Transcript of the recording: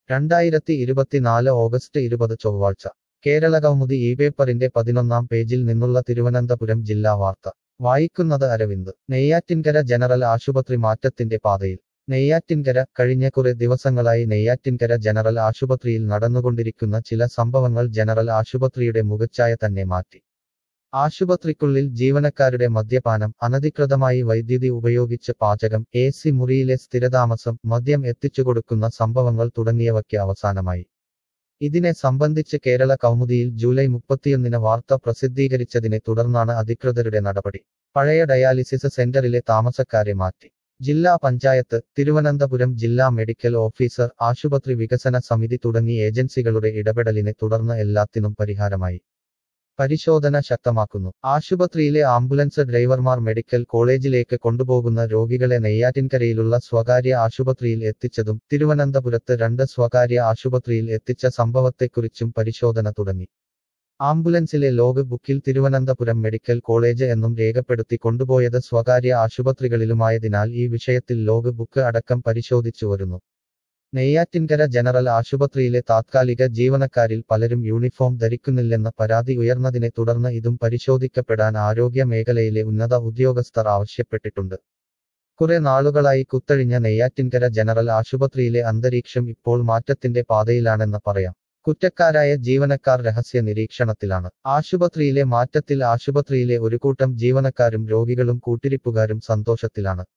രണ്ടായിരത്തി ഇരുപത്തിനാല് ഓഗസ്റ്റ് ഇരുപത് ചൊവ്വാഴ്ച കേരള കൗമുദി ഈ പേപ്പറിന്റെ പതിനൊന്നാം പേജിൽ നിന്നുള്ള തിരുവനന്തപുരം ജില്ലാ വാർത്ത വായിക്കുന്നത് അരവിന്ദ് നെയ്യാറ്റിൻകര ജനറൽ ആശുപത്രി മാറ്റത്തിന്റെ പാതയിൽ നെയ്യാറ്റിൻകര കഴിഞ്ഞ കുറെ ദിവസങ്ങളായി നെയ്യാറ്റിൻകര ജനറൽ ആശുപത്രിയിൽ നടന്നുകൊണ്ടിരിക്കുന്ന ചില സംഭവങ്ങൾ ജനറൽ ആശുപത്രിയുടെ മുഖച്ഛായ തന്നെ മാറ്റി ആശുപത്രിക്കുള്ളിൽ ജീവനക്കാരുടെ മദ്യപാനം അനധികൃതമായി വൈദ്യുതി ഉപയോഗിച്ച് പാചകം എ സി മുറിയിലെ സ്ഥിരതാമസം മദ്യം എത്തിച്ചുകൊടുക്കുന്ന സംഭവങ്ങൾ തുടങ്ങിയവയ്ക്ക് അവസാനമായി ഇതിനെ സംബന്ധിച്ച് കേരള കൗമുദിയിൽ ജൂലൈ മുപ്പത്തിയൊന്നിന് വാർത്ത പ്രസിദ്ധീകരിച്ചതിനെ തുടർന്നാണ് അധികൃതരുടെ നടപടി പഴയ ഡയാലിസിസ് സെന്ററിലെ താമസക്കാരെ മാറ്റി ജില്ലാ പഞ്ചായത്ത് തിരുവനന്തപുരം ജില്ലാ മെഡിക്കൽ ഓഫീസർ ആശുപത്രി വികസന സമിതി തുടങ്ങി ഏജൻസികളുടെ ഇടപെടലിനെ തുടർന്ന് എല്ലാത്തിനും പരിഹാരമായി പരിശോധന ശക്തമാക്കുന്നു ആശുപത്രിയിലെ ആംബുലൻസ് ഡ്രൈവർമാർ മെഡിക്കൽ കോളേജിലേക്ക് കൊണ്ടുപോകുന്ന രോഗികളെ നെയ്യാറ്റിൻകരയിലുള്ള സ്വകാര്യ ആശുപത്രിയിൽ എത്തിച്ചതും തിരുവനന്തപുരത്ത് രണ്ട് സ്വകാര്യ ആശുപത്രിയിൽ എത്തിച്ച സംഭവത്തെക്കുറിച്ചും പരിശോധന തുടങ്ങി ആംബുലൻസിലെ ലോഗ് ബുക്കിൽ തിരുവനന്തപുരം മെഡിക്കൽ കോളേജ് എന്നും രേഖപ്പെടുത്തി കൊണ്ടുപോയത് സ്വകാര്യ ആശുപത്രികളിലുമായതിനാൽ ഈ വിഷയത്തിൽ ലോഗ് ബുക്ക് അടക്കം പരിശോധിച്ചു വരുന്നു നെയ്യാറ്റിൻകര ജനറൽ ആശുപത്രിയിലെ താത്കാലിക ജീവനക്കാരിൽ പലരും യൂണിഫോം ധരിക്കുന്നില്ലെന്ന പരാതി ഉയർന്നതിനെ തുടർന്ന് ഇതും പരിശോധിക്കപ്പെടാൻ ആരോഗ്യ മേഖലയിലെ ഉന്നത ഉദ്യോഗസ്ഥർ ആവശ്യപ്പെട്ടിട്ടുണ്ട് കുറെ നാളുകളായി കുത്തഴിഞ്ഞ നെയ്യാറ്റിൻകര ജനറൽ ആശുപത്രിയിലെ അന്തരീക്ഷം ഇപ്പോൾ മാറ്റത്തിന്റെ പാതയിലാണെന്ന് പറയാം കുറ്റക്കാരായ ജീവനക്കാർ രഹസ്യ നിരീക്ഷണത്തിലാണ് ആശുപത്രിയിലെ മാറ്റത്തിൽ ആശുപത്രിയിലെ ഒരു കൂട്ടം ജീവനക്കാരും രോഗികളും കൂട്ടിരിപ്പുകാരും സന്തോഷത്തിലാണ്